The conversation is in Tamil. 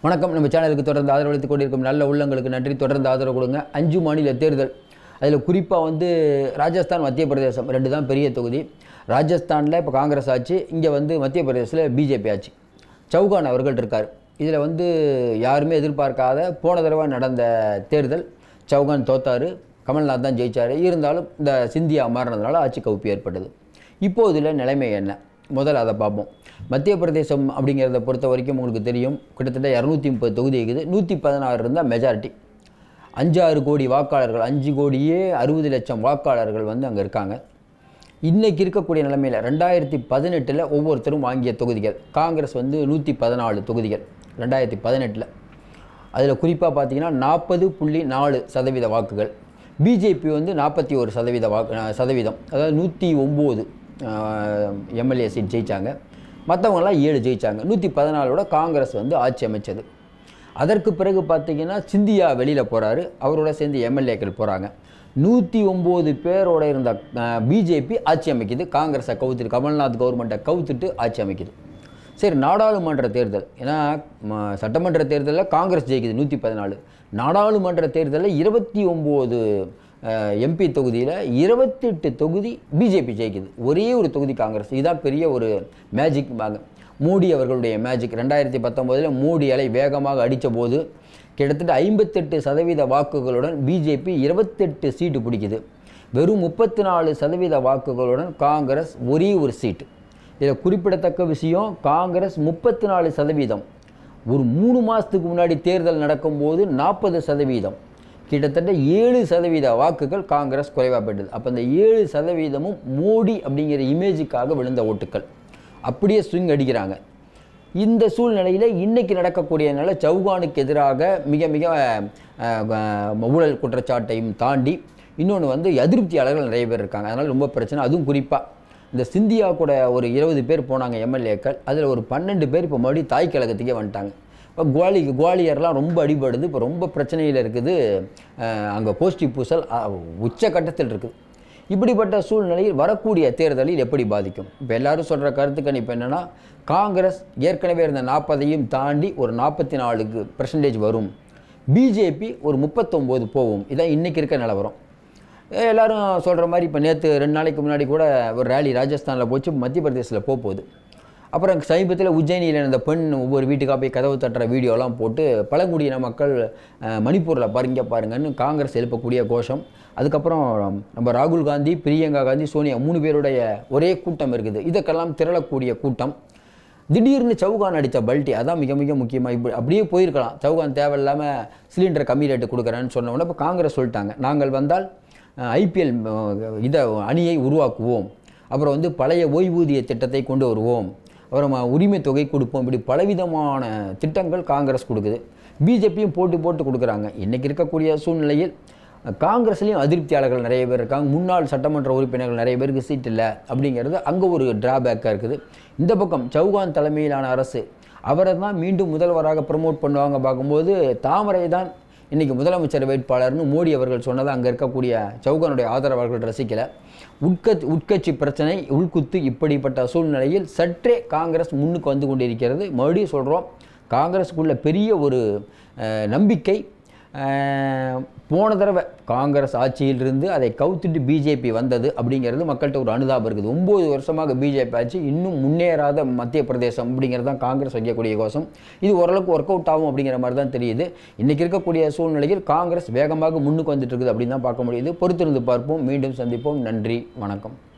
வணக்கம் நம்ம சேனலுக்கு தொடர்ந்து ஆதரவளித்துக் கொண்டிருக்கும் நல்ல உள்ளங்களுக்கு நன்றி தொடர்ந்து ஆதரவு கொடுங்க அஞ்சு மாநில தேர்தல் அதில் குறிப்பாக வந்து ராஜஸ்தான் மத்திய பிரதேசம் ரெண்டு தான் பெரிய தொகுதி ராஜஸ்தானில் இப்போ காங்கிரஸ் ஆச்சு இங்கே வந்து மத்திய பிரதேசத்தில் பிஜேபி ஆச்சு சௌகான் அவர்கள் இருக்கார் இதில் வந்து யாருமே எதிர்பார்க்காத போன தடவை நடந்த தேர்தல் சௌகான் தோத்தாரு கமல்நாத் தான் ஜெயிச்சார் இருந்தாலும் இந்த சிந்தியா மாறினதுனால ஆட்சி கவுப்பு ஏற்பட்டது இப்போ இதில் நிலைமை என்ன முதல்ல அதை பார்ப்போம் மத்திய பிரதேசம் அப்படிங்கிறத பொறுத்த வரைக்கும் உங்களுக்கு தெரியும் கிட்டத்தட்ட இரநூத்தி முப்பது தொகுதி இருக்குது நூற்றி பதினாறு இருந்தால் மெஜாரிட்டி அஞ்சாறு கோடி வாக்காளர்கள் அஞ்சு கோடியே அறுபது லட்சம் வாக்காளர்கள் வந்து அங்கே இருக்காங்க இன்றைக்கி இருக்கக்கூடிய நிலைமையில் ரெண்டாயிரத்தி பதினெட்டில் ஒவ்வொருத்தரும் வாங்கிய தொகுதிகள் காங்கிரஸ் வந்து நூற்றி பதினாலு தொகுதிகள் ரெண்டாயிரத்தி பதினெட்டில் அதில் குறிப்பாக பார்த்தீங்கன்னா நாற்பது புள்ளி நாலு சதவீத வாக்குகள் பிஜேபி வந்து நாற்பத்தி ஒரு சதவீத வாக்கு அஹ், சதவீதம் அதாவது நூற்றி ஒம்பது எம்எல்ஏ சீட் ஜெயித்தாங்க மற்றவங்களாம் ஏழு ஜெயித்தாங்க நூற்றி பதினாலோட காங்கிரஸ் வந்து ஆட்சி அமைச்சது அதற்கு பிறகு பார்த்தீங்கன்னா சிந்தியா வெளியில் போகிறாரு அவரோட சேர்ந்து எம்எல்ஏக்கள் போகிறாங்க நூற்றி ஒம்பது பேரோட இருந்த பிஜேபி ஆட்சி அமைக்குது காங்கிரஸை கவுத்துட்டு கமல்நாத் கவர்மெண்ட்டை கவுத்துட்டு ஆட்சி அமைக்குது சரி நாடாளுமன்ற தேர்தல் ஏன்னா ம- சட்டமன்ற தேர்தலில் காங்கிரஸ் ஜெயிக்குது நூற்றி பதினாலு நாடாளுமன்ற தேர்தலில் இருபத்தி ஒம்பது எம்பி தொகுதியில் இருபத்தெட்டு தொகுதி பிஜேபி ஜெயிக்குது ஒரே ஒரு தொகுதி காங்கிரஸ் இதுதான் பெரிய ஒரு மேஜிக் பாங்க மோடி அவர்களுடைய மேஜிக் ரெண்டாயிரத்தி பத்தொம்போதில் மோடி அலை வேகமாக அடித்த போது கிட்டத்தட்ட ஐம்பத்தெட்டு சதவீத வாக்குகளுடன் பிஜேபி இருபத்தெட்டு சீட்டு பிடிக்குது வெறும் முப்பத்தி நாலு சதவீத வாக்குகளுடன் காங்கிரஸ் ஒரே ஒரு சீட்டு இதில் குறிப்பிடத்தக்க விஷயம் காங்கிரஸ் முப்பத்தி நாலு சதவீதம் ஒரு மூணு மாதத்துக்கு முன்னாடி தேர்தல் நடக்கும்போது நாற்பது சதவீதம் கிட்டத்தட்ட ஏழு சதவீத வாக்குகள் காங்கிரஸ் குறைவாக போயிட்டது அப்போ இந்த ஏழு சதவீதமும் மோடி அப்படிங்கிற இமேஜுக்காக விழுந்த ஓட்டுக்கள் அப்படியே ஸ்விங் அடிக்கிறாங்க இந்த சூழ்நிலையில் இன்னைக்கு நடக்கக்கூடியனால சௌகானுக்கு எதிராக மிக மிக அஹ், அஹ், ஊழல் குற்றச்சாட்டையும் தாண்டி இன்னொன்று வந்து அதிருப்தியாளர்கள் நிறைய பேர் இருக்காங்க அதனால் ரொம்ப பிரச்சனை அதுவும் குறிப்பாக இந்த சிந்தியா கூட ஒரு இருபது பேர் போனாங்க எம்எல்ஏக்கள் அதில் ஒரு பன்னெண்டு பேர் இப்போ மறுபடியும் தாய் கழகத்துக்கே வந்துட்டாங்க இப்போ குவாலி குவாலியர்லாம் ரொம்ப அடிபடுது இப்போ ரொம்ப பிரச்சனையில் இருக்குது அங்கே கோஷ்டி பூசல் அஹ், உச்சக்கட்டத்தில் இருக்குது இப்படிப்பட்ட சூழ்நிலையில் வரக்கூடிய தேர்தலில் எப்படி பாதிக்கும் இப்போ எல்லாரும் சொல்கிற கருத்து கணிப்பு என்னென்னா காங்கிரஸ் ஏற்கனவே இருந்த நாற்பதையும் தாண்டி ஒரு நாற்பத்தி நாலுக்கு பெர்சன்டேஜ் வரும் பிஜேபி ஒரு முப்பத்தொம்போது போகும் இதான் இன்றைக்கி இருக்க நிலவரம் ஏ, எல்லாரும் சொல்கிற மாதிரி இப்போ நேற்று ரெண்டு நாளைக்கு முன்னாடி கூட ஒரு ரேலி ராஜஸ்தானில் போச்சு மத்திய பிரதேசத்தில் போக போகுது அப்புறம் சமீபத்தில் உஜ்ஜயினியில் இந்த பெண் ஒவ்வொரு வீட்டுக்காக போய் கதவு தட்டுற வீடியோலாம் போட்டு பழங்குடியின மக்கள் அஹ், மணிப்பூரில் பாருங்க பாருங்கன்னு காங்கிரஸ் எழுப்பக்கூடிய கோஷம் அதுக்கப்புறம் நம்ம ராகுல் காந்தி பிரியங்கா காந்தி சோனியா மூணு பேருடைய ஒரே கூட்டம் இருக்குது இதற்கெல்லாம் திரளக்கூடிய கூட்டம் திடீர்னு சவுகான் அடித்த பல்ட்டி அதான் மிக மிக முக்கியமாக இப்படி அப்படியே போயிருக்கலாம் சவுகான் தேவையில்லாமல் சிலிண்டர் கம்மி ரேட்டு கொடுக்குறேன்னு சொன்ன உடனே இப்போ காங்கிரஸ் சொல்லிட்டாங்க நாங்கள் வந்தால் ஐபிஎல் இதை அணியை உருவாக்குவோம் அப்புறம் வந்து பழைய ஓய்வூதிய திட்டத்தை கொண்டு வருவோம் அப்புறம் உரிமை தொகை கொடுப்போம் இப்படி பலவிதமான திட்டங்கள் காங்கிரஸ் கொடுக்குது பிஜேபியும் போட்டு போட்டு கொடுக்குறாங்க இன்றைக்கி இருக்கக்கூடிய சூழ்நிலையில் காங்கிரஸ்லேயும் அதிருப்தியாளர்கள் நிறைய பேர் இருக்காங்க முன்னாள் சட்டமன்ற உறுப்பினர்கள் நிறைய பேருக்கு சீட் இல்லை அப்படிங்கிறது அங்கே ஒரு டிராபேக்காக இருக்குது இந்த பக்கம் சௌகான் தலைமையிலான அரசு அவரை தான் மீண்டும் முதல்வராக ப்ரமோட் பண்ணுவாங்க பார்க்கும்போது தாமரை தான் இன்றைக்கி முதலமைச்சர் வேட்பாளர்னு மோடி அவர்கள் சொன்னதை அங்கே இருக்கக்கூடிய சௌகானுடைய ஆதரவாளர்கள் ரசிக்கலை உட்கட்சி உட்கட்சி பிரச்சனை உள்குத்து இப்படிப்பட்ட சூழ்நிலையில் சற்றே காங்கிரஸ் முன்னுக்கு வந்து கொண்டிருக்கிறது மறுபடியும் சொல்கிறோம் காங்கிரஸுக்குள்ள பெரிய ஒரு அஹ், நம்பிக்கை அஹ், போன தடவை காங்கிரஸ் ஆட்சியிலிருந்து அதை கவுத்துட்டு பிஜேபி வந்தது அப்படிங்கிறது மக்கள்கிட்ட ஒரு அனுதாபம் இருக்குது ஒம்பது வருஷமாக பிஜேபி ஆட்சி இன்னும் முன்னேறாத மத்திய பிரதேசம் அப்படிங்கிறது தான் காங்கிரஸ் வைக்கக்கூடிய கோஷம் இது ஓரளவுக்கு ஒர்க் அவுட் ஆகும் அப்படிங்கிற மாதிரி தான் தெரியுது இன்றைக்கி இருக்கக்கூடிய சூழ்நிலையில் காங்கிரஸ் வேகமாக முன்னுக்கு வந்துட்டு இருக்குது அப்படின்னு தான் பார்க்க முடியுது பொறுத்திருந்து பார்ப்போம் மீண்டும் சந்திப்போம் நன்றி வணக்கம்